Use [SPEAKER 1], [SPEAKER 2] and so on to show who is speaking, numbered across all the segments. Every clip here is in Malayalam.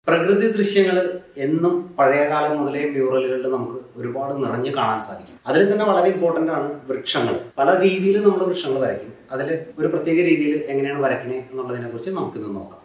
[SPEAKER 1] പ്രകൃതി ദൃശ്യങ്ങൾ എന്നും പഴയകാലം മുതലേ മ്യൂറലുകളിൽ നമുക്ക് ഒരുപാട് നിറഞ്ഞു കാണാൻ സാധിക്കും അതിൽ തന്നെ വളരെ ഇമ്പോർട്ടന്റ് ആണ് വൃക്ഷങ്ങൾ പല രീതിയിൽ നമ്മൾ വൃക്ഷങ്ങൾ വരയ്ക്കും അതിൽ ഒരു പ്രത്യേക രീതിയിൽ എങ്ങനെയാണ് വരയ്ക്കണേ എന്നുള്ളതിനെ കുറിച്ച് നമുക്കിന്ന് നോക്കാം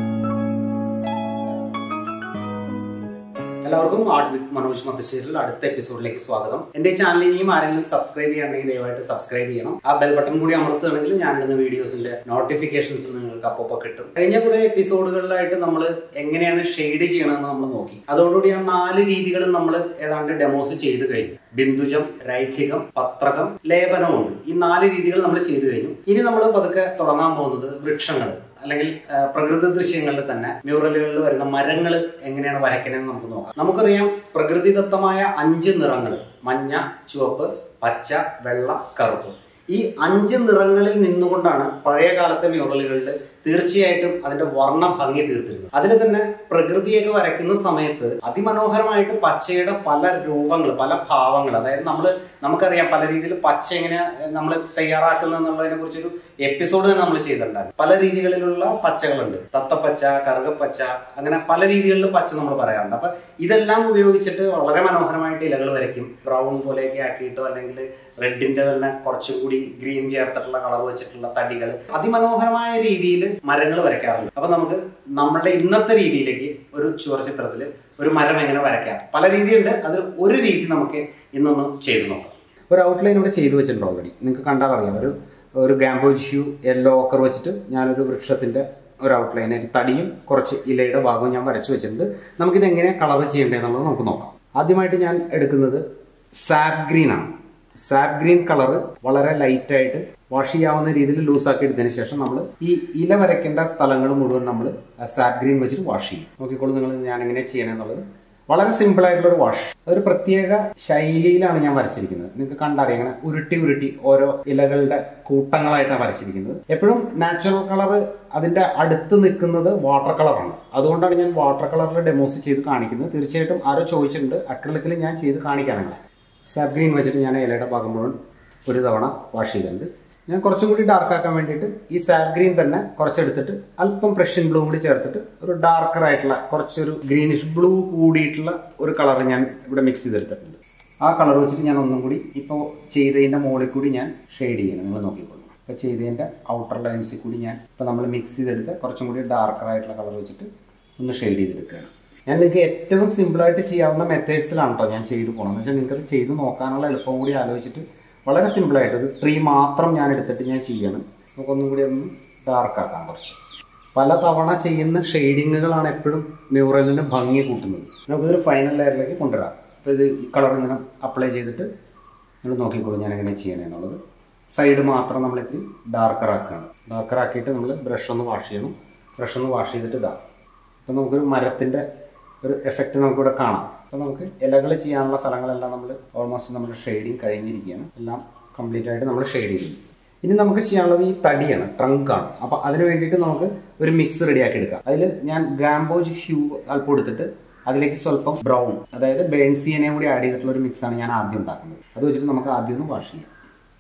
[SPEAKER 1] എല്ലാവർക്കും ആർട്ട് വിത്ത് മനോജ് മത്തശ്ശേരിൽ അടുത്ത എപ്പിസോഡിലേക്ക് സ്വാഗതം എന്റെ ചാനൽ ഇനിയും ആരെങ്കിലും സബ്സ്ക്രൈബ് ചെയ്യണമെങ്കിൽ ദയവായിട്ട് സബ്സ്ക്രൈബ് ചെയ്യണം ആ ബെൽ ബട്ടൺ കൂടി അമർത്തുകയാണെങ്കിൽ ഞാൻ ഇടുന്ന വീഡിയോസിന്റെ നോട്ടിഫിക്കേഷൻസ് നിങ്ങൾക്ക് അപ്പോൾ കിട്ടും കഴിഞ്ഞ കുറെ എപ്പിസോഡുകളിലായിട്ട് നമ്മൾ എങ്ങനെയാണ് ഷെയ്ഡ് ചെയ്യണമെന്ന് നമ്മൾ നോക്കി അതോടുകൂടി ആ നാല് രീതികളും നമ്മൾ ഏതാണ്ട് ഡെമോസ് ചെയ്ത് കഴിഞ്ഞു ബിന്ദുജം രൈഖികം പത്രകം ലേപനമുണ്ട് ഈ നാല് രീതികൾ നമ്മൾ ചെയ്തു കഴിഞ്ഞു ഇനി നമ്മൾ പതുക്കെ തുടങ്ങാൻ പോകുന്നത് വൃക്ഷങ്ങൾ അല്ലെങ്കിൽ ആ, പ്രകൃതി ദൃശ്യങ്ങളിൽ തന്നെ മ്യൂറലുകളിൽ വരുന്ന മരങ്ങൾ എങ്ങനെയാണ് വരയ്ക്കണമെന്ന് നമുക്ക് നോക്കാം നമുക്കറിയാം പ്രകൃതിദത്തമായ അഞ്ച് നിറങ്ങൾ മഞ്ഞ ചുവപ്പ് പച്ച വെള്ള കറുപ്പ് ഈ അഞ്ച് നിറങ്ങളിൽ നിന്നുകൊണ്ടാണ് പഴയ കാലത്തെ മ്യൂറലുകളിൽ തീർച്ചയായിട്ടും അതിന്റെ വർണ്ണ ഭംഗി തീർത്തിരുന്നത് അതിൽ തന്നെ പ്രകൃതിയൊക്കെ വരയ്ക്കുന്ന സമയത്ത് അതിമനോഹരമായിട്ട് പച്ചയുടെ പല രൂപങ്ങൾ പല ഭാവങ്ങൾ അതായത് നമ്മൾ നമുക്കറിയാം പല രീതിയിൽ പച്ച എങ്ങനെ നമ്മൾ തയ്യാറാക്കുന്നത് എന്നുള്ളതിനെ കുറിച്ചൊരു എപ്പിസോഡ് തന്നെ നമ്മൾ ചെയ്തിട്ടുണ്ടായിരുന്നു പല രീതികളിലുള്ള പച്ചകളുണ്ട് തത്തപ്പച്ച കറുകപ്പച്ച അങ്ങനെ പല രീതികളിൽ പച്ച നമ്മൾ പറയാറുണ്ട് അപ്പൊ ഇതെല്ലാം ഉപയോഗിച്ചിട്ട് വളരെ മനോഹരമായിട്ട് ഇലകൾ വരയ്ക്കും ബ്രൗൺ പോലെയൊക്കെ ആക്കിയിട്ടോ അല്ലെങ്കിൽ റെഡിന്റെ തന്നെ കുറച്ചും കൂടി ഗ്രീൻ ചേർത്തിട്ടുള്ള കളർ വെച്ചിട്ടുള്ള തടികൾ അതിമനോഹരമായ രീതിയിൽ മരങ്ങൾ വരയ്ക്കാറുണ്ട് അപ്പൊ നമുക്ക് നമ്മളുടെ ഇന്നത്തെ രീതിയിലേക്ക് ഒരു ചുവർ ചിത്രത്തിൽ ഒരു മരം എങ്ങനെ വരയ്ക്കാം പല രീതിയുണ്ട് അതിൽ ഒരു രീതി നമുക്ക് ഇന്നൊന്ന് ചെയ്തു നോക്കാം ഒരു ഔട്ട്ലൈൻ ഇവിടെ ചെയ്തു വെച്ചിട്ടുണ്ട് ഓൾറെഡി നിങ്ങൾക്ക് കണ്ടാൽ അറിയാം ഒരു ഒരു ഗാംബോജ്യൂ യെല്ലോ ഓക്കർ വെച്ചിട്ട് ഞാനൊരു വൃക്ഷത്തിന്റെ ഒരു ഔട്ട്ലൈൻ ഒരു തടിയും കുറച്ച് ഇലയുടെ ഭാഗവും ഞാൻ വരച്ചു വെച്ചിട്ടുണ്ട് നമുക്കിത് എങ്ങനെ കളർ ചെയ്യേണ്ടതെന്നുള്ളത് നമുക്ക് നോക്കാം ആദ്യമായിട്ട് ഞാൻ എടുക്കുന്നത് സാപ്പ് ഗ്രീൻ ആണ് സാപ്പ് ഗ്രീൻ കളർ വളരെ ലൈറ്റ് ആയിട്ട് വാഷ് ചെയ്യാവുന്ന രീതിയിൽ ലൂസാക്കി എടുത്തതിന് ശേഷം നമ്മൾ ഈ ഇല വരയ്ക്കേണ്ട സ്ഥലങ്ങൾ മുഴുവൻ നമ്മൾ സാപ്പ് ഗ്രീൻ വെച്ചിട്ട് വാഷ് ചെയ്യും നോക്കിക്കോളൂ നിങ്ങൾ ഞാൻ എങ്ങനെ ചെയ്യണമെന്നുള്ളത് വളരെ സിമ്പിൾ ആയിട്ടുള്ള ഒരു വാഷ് ഒരു പ്രത്യേക ശൈലിയിലാണ് ഞാൻ വരച്ചിരിക്കുന്നത് നിങ്ങൾക്ക് കണ്ടറിയാം ഇങ്ങനെ ഉരുട്ടി ഉരുട്ടി ഓരോ ഇലകളുടെ കൂട്ടങ്ങളായിട്ടാണ് വരച്ചിരിക്കുന്നത് എപ്പോഴും നാച്ചുറൽ കളർ അതിന്റെ അടുത്ത് നിൽക്കുന്നത് വാട്ടർ കളറാണ് അതുകൊണ്ടാണ് ഞാൻ വാട്ടർ കളറിൽ ഡെമോസ് ചെയ്ത് കാണിക്കുന്നത് തീർച്ചയായിട്ടും ആരോ ചോദിച്ചിട്ടുണ്ട് അക്രലിക്കിൽ ഞാൻ ചെയ്ത് കാണിക്കാം നിങ്ങളെ സാപ്പ് ഗ്രീൻ വെച്ചിട്ട് ഞാൻ ഇലയുടെ ഭാഗം മുഴുവൻ ഒരു തവണ വാഷ് ചെയ്തിട്ടുണ്ട് ഞാൻ കുറച്ചും കൂടി ഡാർക്ക് ആക്കാൻ വേണ്ടിയിട്ട് ഈ സാപ്പ് ഗ്രീൻ തന്നെ കുറച്ചെടുത്തിട്ട് അല്പം പ്രഷ്യൻ ബ്ലൂ കൂടി ചേർത്തിട്ട് ഒരു ഡാർക്കർ ആയിട്ടുള്ള കുറച്ചൊരു ഗ്രീനിഷ് ബ്ലൂ കൂടിയിട്ടുള്ള ഒരു കളർ ഞാൻ ഇവിടെ മിക്സ് ചെയ്തെടുത്തിട്ടുണ്ട് ആ കളർ വെച്ചിട്ട് ഞാൻ ഒന്നും കൂടി ഇപ്പോൾ ചെയ്തതിൻ്റെ മുകളിൽ കൂടി ഞാൻ ഷെയ്ഡ് ചെയ്യണം നിങ്ങൾ നോക്കിക്കോളൂ ഇപ്പോൾ ചെയ്തതിൻ്റെ ഔട്ടർ ലൈൻസിൽ കൂടി ഞാൻ ഇപ്പോൾ നമ്മൾ മിക്സ് ചെയ്തെടുത്ത് കുറച്ചും കൂടി ഡാർക്കർ ആയിട്ടുള്ള കളർ വെച്ചിട്ട് ഒന്ന് ഷെയ്ഡ് ചെയ്തെടുക്കുകയാണ് ഞാൻ നിങ്ങൾക്ക് ഏറ്റവും സിമ്പിളായിട്ട് ചെയ്യാവുന്ന മെത്തേഡ്സിലാണ് കേട്ടോ ഞാൻ ചെയ്തു പോകണം എന്ന് വെച്ചാൽ നിങ്ങൾക്ക് ചെയ്ത് നോക്കാനുള്ള എളുപ്പം കൂടി ആലോചിച്ചിട്ട് വളരെ സിമ്പിളായിട്ട് ഒരു ട്രീ മാത്രം ഞാൻ എടുത്തിട്ട് ഞാൻ ചെയ്യണം നമുക്കൊന്നും കൂടി ഒന്ന് ഡാർക്ക് ആക്കാം കുറച്ച് പല തവണ ചെയ്യുന്ന ഷെയ്ഡിങ്ങുകളാണ് എപ്പോഴും മ്യൂറലിന് ഭംഗി കൂട്ടുന്നത് നമുക്കിതൊരു ഫൈനൽ ലെയറിലേക്ക് കൊണ്ടുവരാം അപ്പോൾ ഇത് ഈ കളർ ഇങ്ങനെ അപ്ലൈ ചെയ്തിട്ട് നിങ്ങൾ നോക്കിക്കോളൂ ഞാൻ എങ്ങനെ ചെയ്യണേ എന്നുള്ളത് സൈഡ് മാത്രം നമ്മളിത് ഡാർക്കർ ആക്കുകയാണ് ഡാർക്കർ ആക്കിയിട്ട് നമ്മൾ ബ്രഷ് ഒന്ന് വാഷ് ചെയ്യണം ബ്രഷ് ഒന്ന് വാഷ് ചെയ്തിട്ട് ഇതാ അപ്പോൾ നമുക്കൊരു മരത്തിൻ്റെ ഒരു എഫക്റ്റ് നമുക്കിവിടെ കാണാം അപ്പോൾ നമുക്ക് ഇലകൾ ചെയ്യാനുള്ള സ്ഥലങ്ങളെല്ലാം നമ്മൾ ഓൾമോസ്റ്റ് നമ്മൾ ഷെയ്ഡിങ് കഴിഞ്ഞിരിക്കുകയാണ് എല്ലാം കംപ്ലീറ്റ് ആയിട്ട് നമ്മൾ ഷെയ്ഡ് ചെയ്തു ഇനി നമുക്ക് ചെയ്യാനുള്ളത് ഈ തടിയാണ് ട്രങ്കാണ് അപ്പോൾ അതിന് വേണ്ടിയിട്ട് നമുക്ക് ഒരു മിക്സ് റെഡിയാക്കി എടുക്കാം അതിൽ ഞാൻ ഗാംബോജ് ഹ്യൂ അല്പം എടുത്തിട്ട് അതിലേക്ക് സ്വല്പം ബ്രൗൺ അതായത് ബേൺസിയനെയും കൂടി ആഡ് ചെയ്തിട്ടുള്ള ഒരു മിക്സാണ് ഞാൻ ആദ്യം ഉണ്ടാക്കുന്നത് അത് വെച്ചിട്ട് നമുക്ക് ആദ്യം ഒന്ന് വാഷ് ചെയ്യാം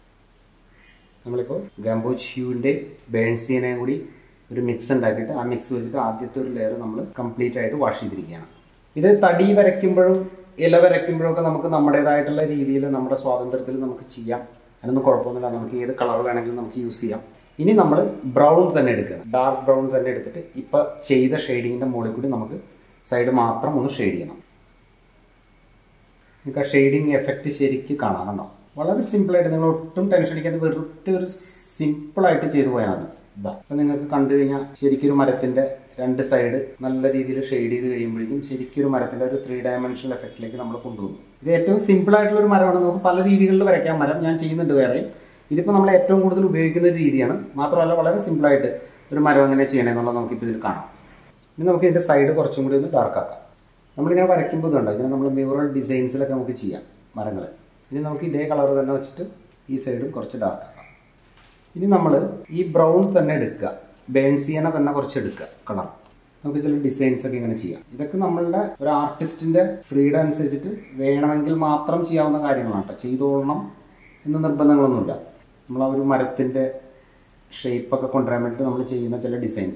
[SPEAKER 1] നമ്മളിപ്പോൾ ഗാംബോജ് ഹ്യൂവിൻ്റെ ബേൺസിയനെയും കൂടി ഒരു മിക്സ് ഉണ്ടാക്കിയിട്ട് ആ മിക്സ് വെച്ചിട്ട് ആദ്യത്തെ ഒരു ലെയർ നമ്മൾ കംപ്ലീറ്റ് ആയിട്ട് വാഷ് ചെയ്തിരിക്കുകയാണ് ഇത് തടി വരയ്ക്കുമ്പോഴും ഇല വരയ്ക്കുമ്പോഴും ഒക്കെ നമുക്ക് നമ്മുടേതായിട്ടുള്ള രീതിയിൽ നമ്മുടെ സ്വാതന്ത്ര്യത്തിൽ നമുക്ക് ചെയ്യാം അതിനൊന്നും കുഴപ്പമൊന്നുമില്ല നമുക്ക് ഏത് കളർ വേണമെങ്കിലും നമുക്ക് യൂസ് ചെയ്യാം ഇനി നമ്മൾ ബ്രൗൺ തന്നെ എടുക്കണം ഡാർക്ക് ബ്രൗൺ തന്നെ എടുത്തിട്ട് ഇപ്പോൾ ചെയ്ത ഷെയ്ഡിങ്ങിൻ്റെ മുകളിൽ കൂടി നമുക്ക് സൈഡ് മാത്രം ഒന്ന് ഷെയ്ഡ് ചെയ്യണം നിങ്ങൾക്ക് ആ ഷെയ്ഡിങ് എഫക്റ്റ് ശരിക്കും കാണാം കണ്ടോ വളരെ സിമ്പിളായിട്ട് നിങ്ങൾ ഒട്ടും ടെൻഷൻ അടിക്കാതെ വെറുതെ ഒരു സിമ്പിളായിട്ട് ചെയ്തു പോയാൽ മതി ഇതാ അപ്പം നിങ്ങൾക്ക് കണ്ടു കഴിഞ്ഞാൽ ശരിക്കും ഒരു മരത്തിൻ്റെ രണ്ട് സൈഡ് നല്ല രീതിയിൽ ഷെയ്ഡ് ചെയ്ത് കഴിയുമ്പോഴേക്കും ശരിക്കും ഒരു മരത്തിൻ്റെ ഒരു ത്രീ ഡയമെൻഷണൽ എഫക്റ്റിലേക്ക് നമ്മൾ കൊണ്ടുപോകും ഇത് ഏറ്റവും സിമ്പിൾ ആയിട്ടുള്ള ഒരു മരമാണ് നമുക്ക് പല രീതികളിൽ വരയ്ക്കാം മരം ഞാൻ ചെയ്യുന്നുണ്ട് വേറെയും ഇതിപ്പോൾ നമ്മൾ ഏറ്റവും കൂടുതൽ ഉപയോഗിക്കുന്ന ഒരു രീതിയാണ് മാത്രമല്ല വളരെ സിമ്പിളായിട്ട് ഒരു മരം എങ്ങനെ ചെയ്യണമെന്നുള്ളത് നമുക്കിപ്പോൾ ഇതിൽ കാണാം ഇനി നമുക്ക് ഇതിൻ്റെ സൈഡ് കുറച്ചും കൂടി ഒന്ന് ഡാർക്ക് ആക്കാം നമ്മളിങ്ങനെ വരയ്ക്കുമ്പോൾ ഇതുണ്ട് ഇങ്ങനെ നമ്മൾ മ്യൂറൽ ഡിസൈൻസിലൊക്കെ നമുക്ക് ചെയ്യാം മരങ്ങൾ ഇനി നമുക്ക് ഇതേ കളർ തന്നെ വെച്ചിട്ട് ഈ സൈഡും കുറച്ച് ഡാർക്ക് ആക്കാം ഇനി നമ്മൾ ഈ ബ്രൗൺ തന്നെ എടുക്കുക ബേൺസിയനെ തന്നെ കുറച്ച് എടുക്കുക കളർ നമുക്ക് ചില ഡിസൈൻസ് ഒക്കെ ഇങ്ങനെ ചെയ്യാം ഇതൊക്കെ നമ്മളുടെ ഒരു ആർട്ടിസ്റ്റിന്റെ ഫ്രീഡം അനുസരിച്ചിട്ട് വേണമെങ്കിൽ മാത്രം ചെയ്യാവുന്ന കാര്യങ്ങളാണ് കേട്ടോ ചെയ്തോളണം എന്ന് നിർബന്ധങ്ങളൊന്നുമില്ല നമ്മൾ ആ ഒരു മരത്തിന്റെ ഷേപ്പൊക്കെ കൊണ്ടുവരാൻ വേണ്ടി നമ്മൾ ചെയ്യുന്ന ചില ഡിസൈൻസ് ആണ്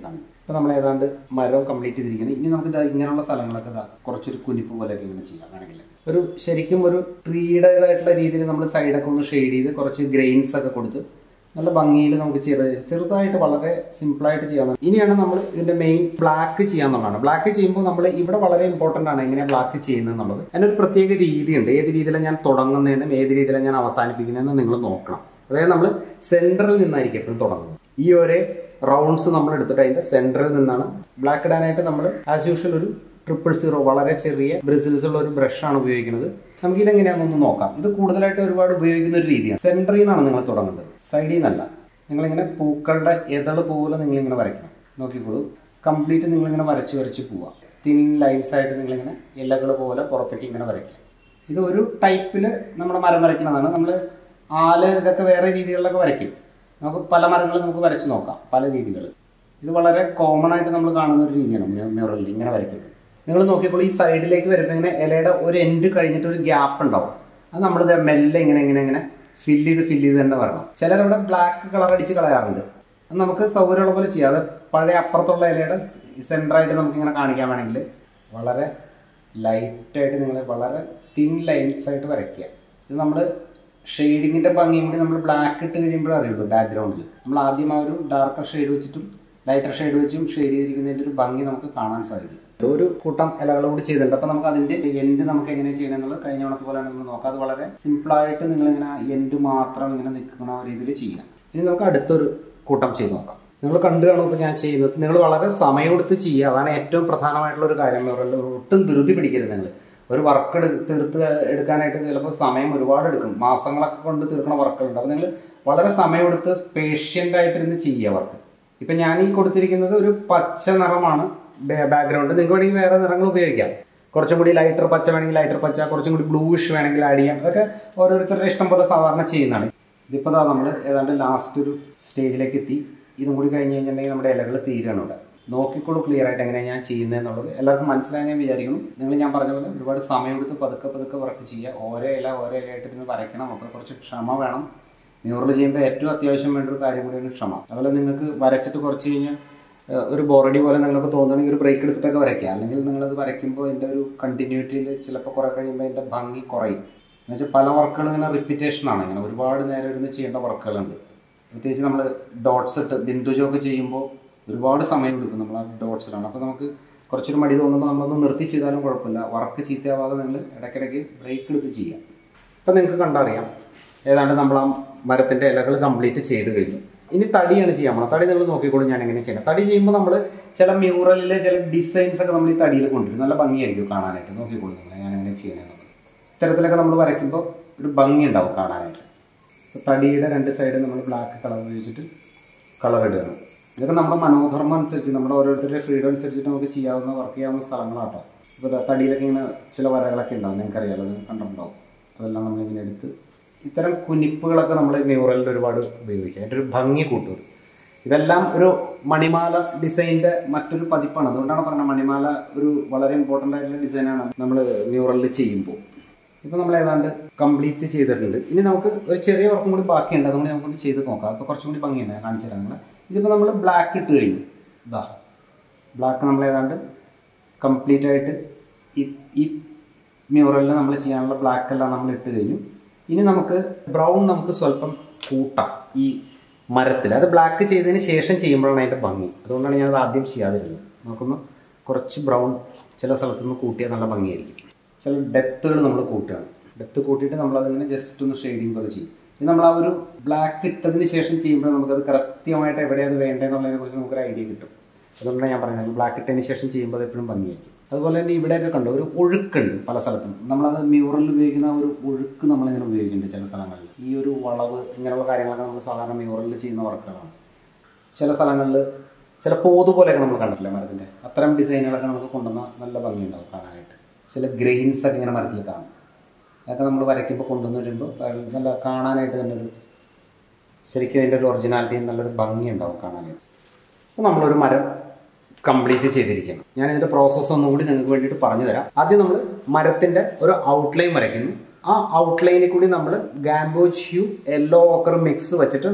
[SPEAKER 1] ഇപ്പോൾ നമ്മൾ ഏതാണ്ട് മരം കംപ്ലീറ്റ് ചെയ്തിരിക്കുന്നത് ഇനി നമുക്ക് ഇതാ ഇങ്ങനെയുള്ള സ്ഥലങ്ങളൊക്കെ ഇതാ കുറച്ചൊരു കുനിപ്പ് പോലെയൊക്കെ ഇങ്ങനെ ചെയ്യാം വേണമെങ്കിൽ ഒരു ശരിക്കും ഒരു ട്രീയുടേതായിട്ടുള്ള രീതിയിൽ നമ്മൾ സൈഡൊക്കെ ഒന്ന് ഷെയ്ഡ് ചെയ്ത് കുറച്ച് ഗ്രെയിൻസ് ഒക്കെ കൊടുത്ത് നല്ല ഭംഗിയിൽ നമുക്ക് ചെറു ചെറുതായിട്ട് വളരെ സിമ്പിളായിട്ട് ചെയ്യാൻ ഇനിയാണ് നമ്മൾ ഇതിന്റെ മെയിൻ ബ്ലാക്ക് ചെയ്യാന്നുള്ളതാണ് ബ്ലാക്ക് ചെയ്യുമ്പോൾ നമ്മൾ ഇവിടെ വളരെ ഇമ്പോർട്ടൻ്റ് ആണ് എങ്ങനെയാണ് ബ്ലാക്ക് ചെയ്യുന്നത് എന്നുള്ളത് അതിനൊരു പ്രത്യേക രീതിയുണ്ട് ഏത് രീതിയിലാണ് ഞാൻ തുടങ്ങുന്നതെന്നും ഏത് രീതിയിലാണ് ഞാൻ അവസാനിപ്പിക്കുന്നതെന്നും നിങ്ങൾ നോക്കണം അതായത് നമ്മൾ സെൻറ്ററിൽ നിന്നായിരിക്കും എപ്പോഴും തുടങ്ങുന്നത് ഈ ഒരേ റൗണ്ട്സ് നമ്മൾ എടുത്തിട്ട് അതിന്റെ സെൻറ്ററിൽ നിന്നാണ് ബ്ലാക്ക് ഇടാനായിട്ട് നമ്മൾ ആസ് യൂഷ്വൽ ഒരു ട്രിപ്പിൾ സീറോ വളരെ ചെറിയ ബ്രിസിൽസ് ഉള്ള ഒരു ബ്രഷാണ് ഉപയോഗിക്കുന്നത് നമുക്ക് ഇതെങ്ങനെയാണെന്നൊന്ന് നോക്കാം ഇത് കൂടുതലായിട്ട് ഒരുപാട് ഉപയോഗിക്കുന്ന ഒരു രീതിയാണ് സെൻറ്ററിൽ നിന്നാണ് നിങ്ങൾ തുടങ്ങേണ്ടത് സൈഡിൽ നിന്നല്ല നിങ്ങളിങ്ങനെ പൂക്കളുടെ എതള് പോലെ നിങ്ങളിങ്ങനെ വരയ്ക്കണം നോക്കിക്കോളൂ കംപ്ലീറ്റ് നിങ്ങളിങ്ങനെ വരച്ച് വരച്ച് പോവാം തിൻ ലൈൻസ് ആയിട്ട് നിങ്ങളിങ്ങനെ ഇലകൾ പോലെ പുറത്തേക്ക് ഇങ്ങനെ വരയ്ക്കുക ഇത് ഒരു ടൈപ്പിൽ നമ്മുടെ മരം വരയ്ക്കുന്നതാണ് നമ്മൾ ആല് ഇതൊക്കെ വേറെ രീതികളിലൊക്കെ വരയ്ക്കും നമുക്ക് പല മരങ്ങൾ നമുക്ക് വരച്ച് നോക്കാം പല രീതികൾ ഇത് വളരെ കോമൺ ആയിട്ട് നമ്മൾ കാണുന്ന ഒരു രീതിയാണ് മ്യൂറലിൽ ഇങ്ങനെ വരയ്ക്കുന്നത് നിങ്ങൾ നോക്കിയപ്പോൾ ഈ സൈഡിലേക്ക് വരുമ്പോൾ ഇങ്ങനെ ഇലയുടെ ഒരു എൻഡ് കഴിഞ്ഞിട്ട് ഒരു ഗ്യാപ്പ് ഉണ്ടാവും അത് നമ്മൾ മെല്ലെ ഇങ്ങനെ ഇങ്ങനെ ഇങ്ങനെ ഫില്ല് ചെയ്ത് ഫില്ല് ചെയ്ത് തന്നെ വരണം ചിലരവിടെ ബ്ലാക്ക് കളർ അടിച്ച് കളയാറുണ്ട് അത് നമുക്ക് സൗകര്യമുള്ള പോലെ ചെയ്യാം അത് പഴയ അപ്പുറത്തുള്ള ഇലയുടെ സെൻറ്ററായിട്ട് നമുക്ക് ഇങ്ങനെ കാണിക്കാൻ വേണമെങ്കിൽ വളരെ ലൈറ്റായിട്ട് നിങ്ങൾ വളരെ തിൻ ലൈൻസ് ആയിട്ട് വരയ്ക്കുക ഇത് നമ്മൾ ഷെയ്ഡിങ്ങിന്റെ ഭംഗിയും കൂടി നമ്മൾ ബ്ലാക്ക് ഇട്ട് കഴിയുമ്പോഴേ അറിയുള്ളൂ ബാക്ക്ഗ്രൗണ്ടിൽ നമ്മൾ ആദ്യം ആ ഒരു ഡാർക്കർ ഷെയ്ഡ് വെച്ചിട്ടും ലൈറ്റർ ഷെയ്ഡ് വെച്ചും ഷെയ്ഡ് ചെയ്തിരിക്കുന്നതിന്റെ ഒരു ഭംഗി നമുക്ക് കാണാൻ സാധിക്കും ഒരു കൂട്ടം ഇലകൾ കൂടി ചെയ്തിട്ടുണ്ട് അപ്പോൾ നമുക്ക് അതിന്റെ എൻഡ് നമുക്ക് എങ്ങനെ ചെയ്യണം എന്നുള്ളത് കഴിഞ്ഞ ഓണത്ത് പോലെ നമ്മൾ നോക്കാം അത് വളരെ സിമ്പിളായിട്ട് നിങ്ങൾ ഇങ്ങനെ എൻഡ് മാത്രം ഇങ്ങനെ നിൽക്കുന്ന രീതിയിൽ ചെയ്യാം ഇനി നമുക്ക് അടുത്തൊരു കൂട്ടം ചെയ്ത് നോക്കാം നിങ്ങൾ കണ്ടു കാണുമ്പോൾ ഞാൻ ചെയ്യുന്നത് നിങ്ങൾ വളരെ സമയമെടുത്ത് ചെയ്യുക അതാണ് ഏറ്റവും പ്രധാനമായിട്ടുള്ള ഒരു കാര്യം എന്ന് പറയുന്നത് ഒട്ടും ധൃതി പിടിക്കരുത് നിങ്ങൾ ഒരു വർക്ക് എടു തീർത്ത് എടുക്കാനായിട്ട് ചിലപ്പോൾ സമയം ഒരുപാട് എടുക്കും മാസങ്ങളൊക്കെ കൊണ്ട് തീർക്കുന്ന വർക്കുകളുണ്ട് അപ്പോൾ നിങ്ങൾ വളരെ സമയമെടുത്ത് പേഷ്യൻ്റ് ആയിട്ടിരുന്ന് ചെയ്യുക വർക്ക് ഇപ്പം ഞാൻ ഈ കൊടുത്തിരിക്കുന്നത് ഒരു പച്ച നിറമാണ് ബാക്ക്ഗ്രൗണ്ട് നിങ്ങൾക്ക് വേണമെങ്കിൽ വേറെ നിറങ്ങൾ ഉപയോഗിക്കാം കുറച്ചും കൂടി ലൈറ്റർ പച്ച വേണമെങ്കിൽ ലൈറ്റർ പച്ച കുറച്ചും കൂടി ബ്ലൂഷ് വേണമെങ്കിൽ ആഡ് ചെയ്യാം അതൊക്കെ ഓരോരുത്തരുടെ ഇഷ്ടം പോലെ സാധാരണ ചെയ്യുന്നതാണ് ഇതിപ്പോൾ ദാ നമ്മൾ ഏതാണ്ട് ലാസ്റ്റ് ഒരു സ്റ്റേജിലേക്ക് എത്തി ഇതും കൂടി കഴിഞ്ഞ് കഴിഞ്ഞിട്ടുണ്ടെങ്കിൽ നമ്മുടെ ഇലകൾ തീരാണ് ഇവിടെ നോക്കിക്കോളൂ ക്ലിയർ ആയിട്ട് എങ്ങനെയാണ് ഞാൻ ചെയ്യുന്നത് എന്നുള്ളത് എല്ലാവർക്കും മനസ്സിലായി ഞാൻ വിചാരിക്കണം നിങ്ങൾ ഞാൻ പറഞ്ഞ പോലെ ഒരുപാട് സമയമെടുത്ത് പതുക്കെ പതുക്കെ വർക്ക് ചെയ്യുക ഓരോ ഇല ഓരോ ഇലയായിട്ട് ഇരുന്ന് വരയ്ക്കണം അപ്പോൾ കുറച്ച് ക്ഷമ വേണം മ്യൂറൽ ചെയ്യുമ്പോൾ ഏറ്റവും അത്യാവശ്യം വേണ്ട ഒരു കാര്യം കൂടിയാണ് ക്ഷമ അതുപോലെ നിങ്ങൾക്ക് വരച്ചിട്ട് കുറച്ച് കഴിഞ്ഞാൽ ഏഹ്, ഒരു ബോറടി പോലെ നിങ്ങൾക്ക് തോന്നുകയാണെങ്കിൽ ഒരു ബ്രേക്ക് എടുത്തിട്ടൊക്കെ വരയ്ക്കുക അല്ലെങ്കിൽ നിങ്ങളത് വരയ്ക്കുമ്പോൾ അതിൻ്റെ ഒരു കണ്ടിന്യൂറ്റിയിൽ ചിലപ്പോൾ കുറേ കഴിയുമ്പോൾ അതിൻ്റെ ഭംഗി കുറയും എന്നുവെച്ചാൽ പല വർക്കുകൾ ഇങ്ങനെ റിപ്പീറ്റേഷൻ ആണ് ഇങ്ങനെ ഒരുപാട് നേരം ഇരുന്ന് ചെയ്യേണ്ട വർക്കുകളുണ്ട് പ്രത്യേകിച്ച് നമ്മൾ ഡോട്ട്സ് ഇട്ട് ബിന്ദുജൊക്കെ ചെയ്യുമ്പോൾ ഒരുപാട് സമയം എടുക്കും നമ്മൾ ആ ഡോട്ട്സ് ഇടാൻ അപ്പോൾ നമുക്ക് കുറച്ചൊരു മടി തോന്നുമ്പോൾ നമ്മളൊന്ന് നിർത്തി ചെയ്താലും കുഴപ്പമില്ല വർക്ക് ചീത്തയാവാതെ നിങ്ങൾ ഇടയ്ക്കിടയ്ക്ക് ബ്രേക്ക് എടുത്ത് ചെയ്യാം ഇപ്പം നിങ്ങൾക്ക് കണ്ടറിയാം ഏതാണ്ട് നമ്മൾ ആ മരത്തിൻ്റെ ഇലകൾ കംപ്ലീറ്റ് ചെയ്ത് കഴിഞ്ഞു ഇനി തടിയാണ് ചെയ്യാൻ പോണത് തടി നിങ്ങൾ നോക്കിക്കോളും ഞാൻ എങ്ങനെ ചെയ്യണം തടി ചെയ്യുമ്പോൾ നമ്മൾ ചില മ്യൂറലിലെ ചില ഡിസൈൻസ് ഒക്കെ നമ്മൾ ഈ തടിയിൽ കൊണ്ടുവരും നല്ല ഭംഗിയായിരിക്കും കാണാനായിട്ട് നോക്കിക്കോളും നിങ്ങൾ ഞാൻ എങ്ങനെ ചെയ്യണമെന്നുള്ളത് ഇത്തരത്തിലൊക്കെ നമ്മൾ വരയ്ക്കുമ്പോൾ ഒരു ഭംഗി ഉണ്ടാവും കാണാനായിട്ട് അപ്പോൾ തടിയുടെ രണ്ട് സൈഡ് നമ്മൾ ബ്ലാക്ക് കളർ ഉപയോഗിച്ചിട്ട് കളർ ഇടുകയാണ് ഇതൊക്കെ നമ്മുടെ മനോധർമ്മം അനുസരിച്ച് നമ്മുടെ ഓരോരുത്തരുടെ ഫ്രീഡം അനുസരിച്ചിട്ട് നമുക്ക് ചെയ്യാവുന്ന വർക്ക് ചെയ്യാവുന്ന സ്ഥലങ്ങളാട്ടോ ഇപ്പോൾ ദാ തടിയിലൊക്കെ ഇങ്ങനെ ചില വരകളൊക്കെ ഉണ്ടാവും നിങ്ങൾക്കറിയാലോ നിങ്ങൾ കണ്ടിട്ടുണ്ടാവും അതെല്ലാം നമ്മളിങ്ങനെ എടുത്ത് ഇത്തരം കുനിപ്പുകളൊക്കെ നമ്മൾ മ്യൂറലിൽ ഒരുപാട് ഉപയോഗിക്കുക അതിൻ്റെ ഒരു ഭംഗി കൂട്ടും ഇതെല്ലാം ഒരു മണിമാല ഡിസൈനിന്റെ മറ്റൊരു പതിപ്പാണ് അതുകൊണ്ടാണ് പറയുന്നത് മണിമാല ഒരു വളരെ ഇമ്പോർട്ടൻ്റ് ആയിട്ടുള്ള ഡിസൈനാണ് നമ്മൾ മ്യൂറലിൽ ചെയ്യുമ്പോൾ ഇപ്പോൾ നമ്മൾ ഏതാണ്ട് കംപ്ലീറ്റ് ചെയ്തിട്ടുണ്ട് ഇനി നമുക്ക് ഒരു ചെറിയ വർക്കും കൂടി ബാക്കിയുണ്ട് അതുകൊണ്ട് നമുക്കൊന്ന് ചെയ്ത് നോക്കാം അപ്പോൾ കുറച്ചും കൂടി ഭംഗിയുണ്ട് ഞാൻ കാണിച്ചു തരാം നിങ്ങൾ ഇതിപ്പോൾ നമ്മൾ ബ്ലാക്ക് ഇട്ട് കഴിഞ്ഞു ഇതാ ബ്ലാക്ക് നമ്മൾ ഏതാണ്ട് കംപ്ലീറ്റ് ആയിട്ട് ഈ ഈ മ്യൂറലിൽ നമ്മൾ ചെയ്യാനുള്ള ബ്ലാക്ക് എല്ലാം നമ്മൾ ഇട്ട് കഴിഞ്ഞു ഇനി നമുക്ക് ബ്രൗൺ നമുക്ക് സ്വല്പം കൂട്ടാം ഈ മരത്തിൽ അത് ബ്ലാക്ക് ചെയ്തതിന് ശേഷം ചെയ്യുമ്പോഴാണ് അതിൻ്റെ ഭംഗി അതുകൊണ്ടാണ് ഞാനത് ആദ്യം ചെയ്യാതിരുന്നത് നമുക്കൊന്ന് കുറച്ച് ബ്രൗൺ ചില സ്ഥലത്തുനിന്ന് കൂട്ടിയാൽ നല്ല ഭംഗിയായിരിക്കും ചില ഡെപ്തുകൾ നമ്മൾ കൂട്ടുകയാണ് ഡെപ്ത് കൂട്ടിയിട്ട് നമ്മളതിങ്ങനെ ജസ്റ്റ് ഒന്ന് ഷെയ്ഡിങ് പോലെ ചെയ്യും ഇത് നമ്മൾ ആ ഒരു ബ്ലാക്ക് ഇട്ടതിന് ശേഷം ചെയ്യുമ്പോൾ നമുക്കത് കൃത്യമായിട്ട് എവിടെയാണ് വേണ്ടതെന്നുള്ളതിനെ കുറിച്ച് നമുക്കൊരു ഐഡിയ കിട്ടും അതുകൊണ്ടാണ് ഞാൻ പറയുന്നത് ബ്ലാക്ക് ഇട്ടതിന് ശേഷം ചെയ്യുമ്പോൾ അത് എപ്പോഴും ഭംഗിയായിരിക്കും അതുപോലെ തന്നെ ഇവിടെയൊക്കെ കണ്ടു ഒരു ഒഴുക്കുണ്ട് പല സ്ഥലത്തും നമ്മളത് മ്യൂറലിൽ ഉപയോഗിക്കുന്ന ആ ഒരു ഒഴുക്ക് നമ്മളിങ്ങനെ ഉപയോഗിക്കുന്നുണ്ട് ചില സ്ഥലങ്ങളിൽ ഈ ഒരു വളവ് ഇങ്ങനെയുള്ള കാര്യങ്ങളൊക്കെ നമ്മൾ സാധാരണ മ്യൂറലിൽ ചെയ്യുന്ന വർക്കുകളാണ് ചില സ്ഥലങ്ങളിൽ ചില പോത് പോലെയൊക്കെ നമ്മൾ കണ്ടിട്ടില്ല മരത്തിൻ്റെ അത്തരം ഡിസൈനുകളൊക്കെ നമുക്ക് കൊണ്ടുവന്ന നല്ല ഭംഗിയുണ്ടാവും കാണാനായിട്ട് ചില ഗ്രെയിൻസ് ഒക്കെ ഇങ്ങനെ മരത്തിൽ കാണും അതൊക്കെ നമ്മൾ വരയ്ക്കുമ്പോൾ കൊണ്ടുവന്ന് വരുമ്പോൾ നല്ല കാണാനായിട്ട് തന്നെ ഒരു ശരിക്കും അതിൻ്റെ ഒരു ഒറിജിനാലിറ്റി നല്ലൊരു ഭംഗി ഉണ്ടാവും കാണാനായിട്ട് അപ്പോൾ നമ്മളൊരു മരം കംപ്ലീറ്റ് ചെയ്തിരിക്കണം ഞാൻ ഇതിൻ്റെ പ്രോസസ്സ് ഒന്നും കൂടി നിങ്ങൾക്ക് വേണ്ടിയിട്ട് പറഞ്ഞു തരാം ആദ്യം നമ്മൾ മരത്തിൻ്റെ ഒരു ഔട്ട്ലൈൻ വരയ്ക്കുന്നു ആ ഔട്ട്ലൈനിൽ കൂടി നമ്മൾ gamboge hue yellow ochre mix വെച്ചിട്ട് നമ്മൾ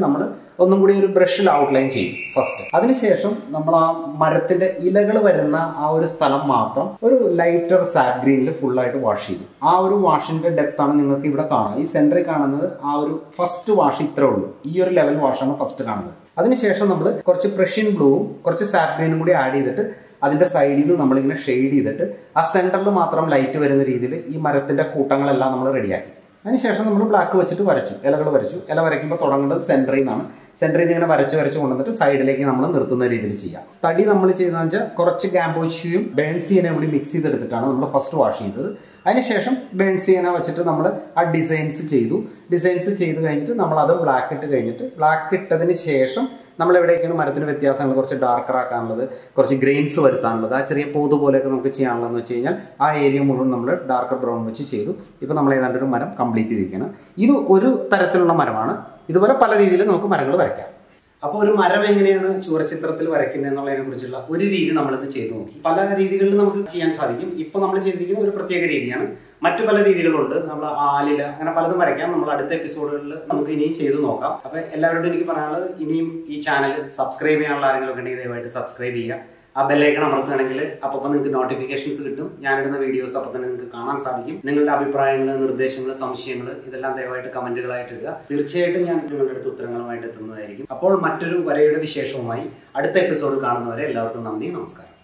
[SPEAKER 1] ഒന്നും കൂടി ഒരു ബ്രഷിൽ ഔട്ട്ലൈൻ ചെയ്യും ഫസ്റ്റ് അതിനുശേഷം നമ്മൾ ആ മരത്തിന്റെ ഇലകൾ വരുന്ന ആ ഒരു സ്ഥലം മാത്രം ഒരു ലൈറ്റർ സാറ്റ് ഗ്രീനിൽ ഫുള്ളായിട്ട് വാഷ് ചെയ്യും ആ ഒരു വാഷിന്റെ ഡെപ്ത് ആണ് നിങ്ങൾക്ക് ഇവിടെ കാണാം ഈ സെന്ററിൽ കാണുന്നത് ആ ഒരു ഫസ്റ്റ് വാഷ് ഇത്രേ ഉള്ളൂ ഈ ഒരു ലെവൽ വാഷാണ് ഫസ്റ്റ് കാണുന്നത് അതിനുശേഷം നമ്മൾ കുറച്ച് പ്രഷ്യൻ ബ്ലൂവും കുറച്ച് സാറ്റ് ഗ്രീനും കൂടി ആഡ് ചെയ്തിട്ട് അതിന്റെ സൈഡിൽ നിന്ന് നമ്മളിങ്ങനെ ഷെയ്ഡ് ചെയ്തിട്ട് ആ സെന്ററിൽ മാത്രം ലൈറ്റ് വരുന്ന രീതിയിൽ ഈ മരത്തിന്റെ കൂട്ടങ്ങളെല്ലാം നമ്മൾ റെഡിയാക്കി അതിനുശേഷം നമ്മൾ ബ്ലാക്ക് വെച്ചിട്ട് വരച്ചു ഇലകൾ വരച്ചു ഇല വരയ്ക്കുമ്പോൾ തുടങ്ങേണ്ടത് സെന്ററിൽ നിന്നാണ് സെന്ററിൽ നിന്ന് ഇങ്ങനെ വരച്ച് വരച്ച് കൊണ്ടുവന്നിട്ട് സൈഡിലേക്ക് നമ്മൾ നിർത്തുന്ന രീതിയിൽ ചെയ്യാം തടി നമ്മൾ ചെയ്യുന്നതെന്ന് വെച്ചാൽ കുറച്ച് ഗാംബോച്ചിയും ബേൺസിയനെ കൂടി മിക്സ് ചെയ്തെടുത്തിട്ടാണ് നമ്മൾ ഫസ്റ്റ് വാഷ് ചെയ്തത് അതിനുശേഷം ബേൺസിയന വെച്ചിട്ട് നമ്മൾ ആ ഡിസൈൻസ് ചെയ്തു ഡിസൈൻസ് ചെയ്ത് കഴിഞ്ഞിട്ട് നമ്മൾ അത് ബ്ലാക്ക് ഇട്ട് കഴിഞ്ഞിട്ട് ബ്ലാക്ക് ഇട്ടതിന് ശേഷം നമ്മൾ എവിടേക്കാണ് മരത്തിന് വ്യത്യാസങ്ങൾ കുറച്ച് ഡാർക്കർ ആക്കാനുള്ളത് കുറച്ച് ഗ്രെയിൻസ് വരുത്താനുള്ളത് ആ ചെറിയ പോത് പോലെയൊക്കെ നമുക്ക് ചെയ്യാനുള്ളതെന്ന് വെച്ച് കഴിഞ്ഞാൽ ആ ഏരിയ മുഴുവൻ നമ്മൾ ഡാർക്കർ ബ്രൗൺ വെച്ച് ചെയ്തു ഇപ്പോൾ നമ്മൾ ഏതാണ്ട് ഒരു മരം കംപ്ലീറ്റ് ചെയ്തിരിക്കുകയാണ് ഇത് ഒരു തരത്തിലുള്ള മരമാണ് ഇതുപോലെ പല രീതിയിൽ നമുക്ക് മരങ്ങൾ വരയ്ക്കാം അപ്പോൾ ഒരു മരം എങ്ങനെയാണ് ചുവരചിത്രത്തിൽ വരയ്ക്കുന്നത് എന്നുള്ളതിനെ കുറിച്ചുള്ള ഒരു രീതി നമ്മളിന്ന് ചെയ്തു നോക്കി പല രീതികളിൽ നമുക്ക് ചെയ്യാൻ സാധിക്കും ഇപ്പോൾ നമ്മൾ ചെയ്തിരിക്കുന്ന ഒരു പ്രത്യേക രീതിയാണ് മറ്റു പല രീതികളുണ്ട് നമ്മൾ ആലില അങ്ങനെ പലതും വരയ്ക്കാം നമ്മൾ അടുത്ത എപ്പിസോഡുകളിൽ നമുക്ക് ഇനിയും ചെയ്തു നോക്കാം അപ്പോൾ എല്ലാവരോടും എനിക്ക് പറയാനുള്ളത് ഇനിയും ഈ ചാനൽ സബ്സ്ക്രൈബ് ചെയ്യാനുള്ള ആരെങ്കിലും ഒക്കെ ഉണ്ടെങ്കിൽ ദയവായിട്ട് സബ്സ്ക്രൈബ് ചെയ്യുക ആ ബെല്ലൈക്കൺ അമർത്തുകയാണെങ്കിൽ അപ്പോൾ നിങ്ങൾക്ക് നോട്ടിഫിക്കേഷൻസ് കിട്ടും ഞാനിടുന്ന വീഡിയോസ് അപ്പോൾ തന്നെ നിങ്ങൾക്ക് കാണാൻ സാധിക്കും നിങ്ങളുടെ അഭിപ്രായങ്ങൾ നിർദ്ദേശങ്ങൾ സംശയങ്ങൾ ഇതെല്ലാം ദയവായിട്ട് കമന്റുകളായിട്ട് ഇടുക തീർച്ചയായിട്ടും ഞാൻ നിങ്ങളുടെ അടുത്ത് ഉത്തരങ്ങളുമായിട്ട് എത്തുന്നതായിരിക്കും അപ്പോൾ മറ്റൊരു വരയുടെ വിശേഷവുമായി അടുത്ത എപ്പിസോഡ് കാണുന്നവരെ എല്ലാവർക്കും നന്ദി നമസ്കാരം